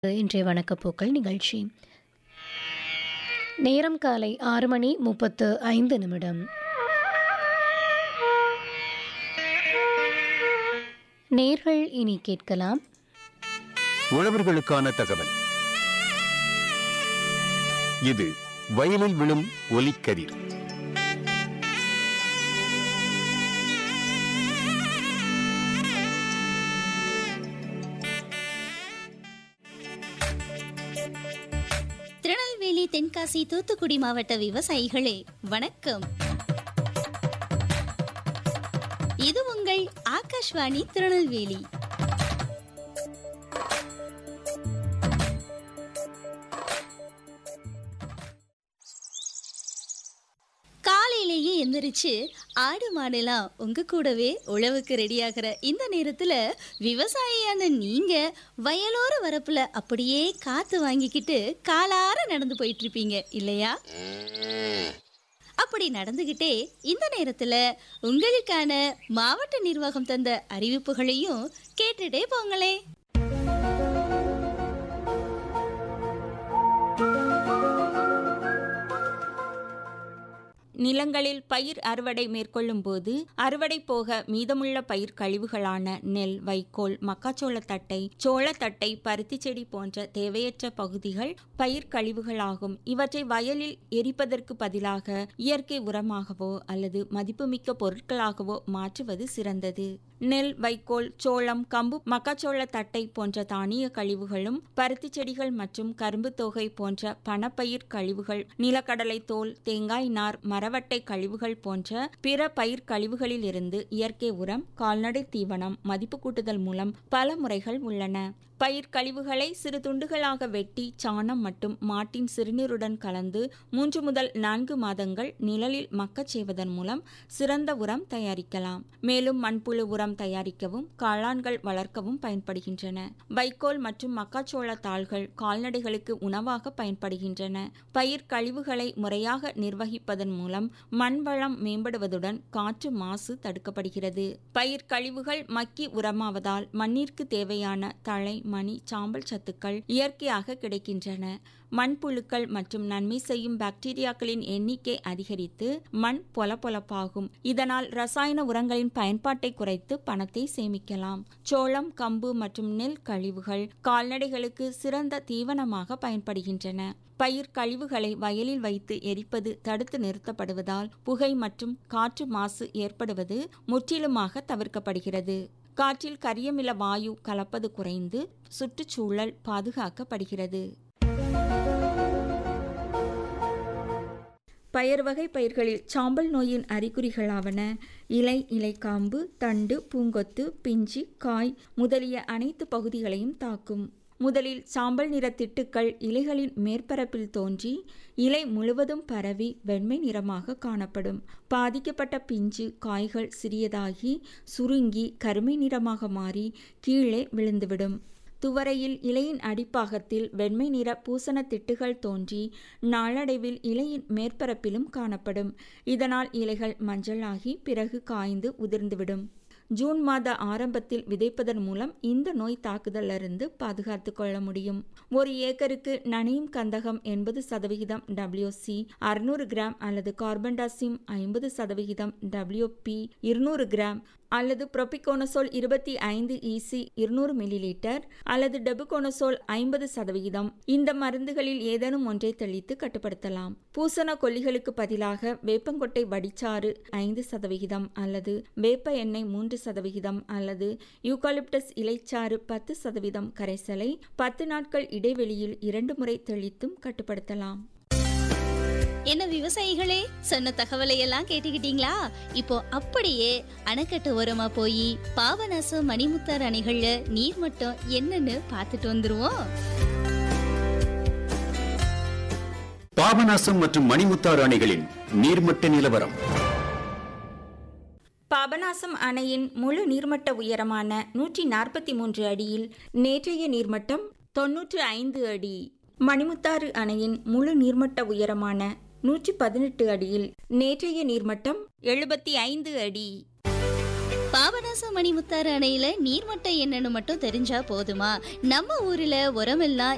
இன்றைய வணக்கப்போக்கள் நிகழ்ச்சி நேரம் காலை ஆறு மணி முப்பத்து ஐந்து நிமிடம் நேர்கள் இனி கேட்கலாம் உழவர்களுக்கான தகவல் இது வயலில் விழும் ஒலிக்கதிர் திருநெல்வேலி தென்காசி தூத்துக்குடி மாவட்ட விவசாயிகளே வணக்கம் இது உங்கள் ஆகாஷ்வாணி திருநெல்வேலி காலையிலேயே எந்திரிச்சு ஆடு மாடுலாம் உங்க கூடவே உழவுக்கு ரெடியாகிற இந்த நேரத்துல விவசாயியான நீங்க வயலோர வரப்புல அப்படியே காத்து வாங்கிக்கிட்டு காலார நடந்து போயிட்டு இருப்பீங்க இல்லையா அப்படி நடந்துகிட்டே இந்த நேரத்துல உங்களுக்கான மாவட்ட நிர்வாகம் தந்த அறிவிப்புகளையும் கேட்டுட்டே போங்களே நிலங்களில் பயிர் அறுவடை மேற்கொள்ளும் போது அறுவடை போக மீதமுள்ள பயிர் கழிவுகளான நெல் வைக்கோல் மக்காச்சோளத்தட்டை சோளத்தட்டை பருத்தி செடி போன்ற தேவையற்ற பகுதிகள் பயிர் கழிவுகளாகும் இவற்றை வயலில் எரிப்பதற்கு பதிலாக இயற்கை உரமாகவோ அல்லது மதிப்புமிக்க பொருட்களாகவோ மாற்றுவது சிறந்தது நெல் வைக்கோல் சோளம் கம்பு மக்காச்சோள தட்டை போன்ற தானிய கழிவுகளும் பருத்தி செடிகள் மற்றும் கரும்பு தொகை போன்ற பணப்பயிர் கழிவுகள் நிலக்கடலை தோல் தேங்காய் நார் மரவட்டை கழிவுகள் போன்ற பிற பயிர் கழிவுகளில் இருந்து இயற்கை உரம் கால்நடை தீவனம் மதிப்பு கூட்டுதல் மூலம் பல முறைகள் உள்ளன பயிர் கழிவுகளை சிறு துண்டுகளாக வெட்டி சாணம் மற்றும் மாட்டின் சிறுநீருடன் கலந்து மூன்று முதல் நான்கு மாதங்கள் நிழலில் மக்கச் செய்வதன் மூலம் சிறந்த உரம் தயாரிக்கலாம் மேலும் மண்புழு உரம் தயாரிக்கவும் காளான்கள் வளர்க்கவும் பயன்படுகின்றன வைக்கோல் மற்றும் மக்காச்சோள தாள்கள் கால்நடைகளுக்கு உணவாக பயன்படுகின்றன பயிர் கழிவுகளை முறையாக நிர்வகிப்பதன் மூலம் மண் வளம் மேம்படுவதுடன் காற்று மாசு தடுக்கப்படுகிறது பயிர் கழிவுகள் மக்கி உரமாவதால் மண்ணிற்கு தேவையான தழை மணி சாம்பல் சத்துக்கள் இயற்கையாக கிடைக்கின்றன மண்புழுக்கள் மற்றும் நன்மை செய்யும் பாக்டீரியாக்களின் எண்ணிக்கை அதிகரித்து மண் பொலப்பொலப்பாகும் இதனால் ரசாயன உரங்களின் பயன்பாட்டை குறைத்து பணத்தை சேமிக்கலாம் சோளம் கம்பு மற்றும் நெல் கழிவுகள் கால்நடைகளுக்கு சிறந்த தீவனமாக பயன்படுகின்றன பயிர் கழிவுகளை வயலில் வைத்து எரிப்பது தடுத்து நிறுத்தப்படுவதால் புகை மற்றும் காற்று மாசு ஏற்படுவது முற்றிலுமாக தவிர்க்கப்படுகிறது காற்றில் கரியமில வாயு கலப்பது குறைந்து சுற்றுச்சூழல் பாதுகாக்கப்படுகிறது பயர் வகை பயிர்களில் சாம்பல் நோயின் அறிகுறிகளாவன இலை இலைக்காம்பு தண்டு பூங்கொத்து பிஞ்சி காய் முதலிய அனைத்து பகுதிகளையும் தாக்கும் முதலில் சாம்பல் நிற திட்டுக்கள் இலைகளின் மேற்பரப்பில் தோன்றி இலை முழுவதும் பரவி வெண்மை நிறமாக காணப்படும் பாதிக்கப்பட்ட பிஞ்சு காய்கள் சிறியதாகி சுருங்கி கருமை நிறமாக மாறி கீழே விழுந்துவிடும் துவரையில் இலையின் அடிப்பாகத்தில் வெண்மை நிற பூசண திட்டுகள் தோன்றி நாளடைவில் இலையின் மேற்பரப்பிலும் காணப்படும் இதனால் இலைகள் மஞ்சளாகி பிறகு காய்ந்து உதிர்ந்துவிடும் ஜூன் மாத ஆரம்பத்தில் விதைப்பதன் மூலம் இந்த நோய் தாக்குதலிருந்து பாதுகாத்து கொள்ள முடியும் ஒரு ஏக்கருக்கு நனையும் கந்தகம் எண்பது சதவிகிதம் டபிள்யூசி அறுநூறு கிராம் அல்லது கார்பன்டாசிம் ஐம்பது சதவிகிதம் டபிள்யூபி இருநூறு கிராம் அல்லது புரோபிகோனசோல் இருபத்தி ஐந்து இசி இருநூறு மில்லிலிட்டர் அல்லது டெபுகோனசோல் ஐம்பது சதவிகிதம் இந்த மருந்துகளில் ஏதேனும் ஒன்றை தெளித்து கட்டுப்படுத்தலாம் பூசண கொல்லிகளுக்கு பதிலாக வேப்பங்கொட்டை வடிச்சாறு ஐந்து சதவிகிதம் அல்லது வேப்ப எண்ணெய் மூன்று சதவிகிதம் அல்லது யூகாலிப்டஸ் இலைச்சாறு பத்து சதவீதம் கரைசலை பத்து நாட்கள் இடைவெளியில் இரண்டு முறை தெளித்தும் கட்டுப்படுத்தலாம் என்ன விவசாயிகளே சொன்ன தகவலை எல்லாம் கேட்டுக்கிட்டீங்களா இப்போ அப்படியே அணைக்கட்டு ஓரமா போய் பாபநாசம் மணிமுத்தார் அணைகள்ல நீர் மட்டம் என்னன்னு பார்த்துட்டு வந்துருவோம் பாபநாசம் மற்றும் மணிமுத்தாறு அணைகளின் நீர்மட்ட நிலவரம் பாபநாசம் அணையின் முழு நீர்மட்ட உயரமான நூற்றி நாற்பத்தி மூன்று அடியில் நேற்றைய நீர்மட்டம் தொன்னூற்று ஐந்து அடி மணிமுத்தாறு அணையின் முழு நீர்மட்ட உயரமான நூற்றி பதினெட்டு அடியில் நேற்றைய நீர்மட்டம் எழுபத்தி ஐந்து அடி பாபநாசம் மணிமுத்தாறு அணையில நீர்மட்டம் என்னன்னு மட்டும் தெரிஞ்சா போதுமா நம்ம ஊர்ல உரமெல்லாம்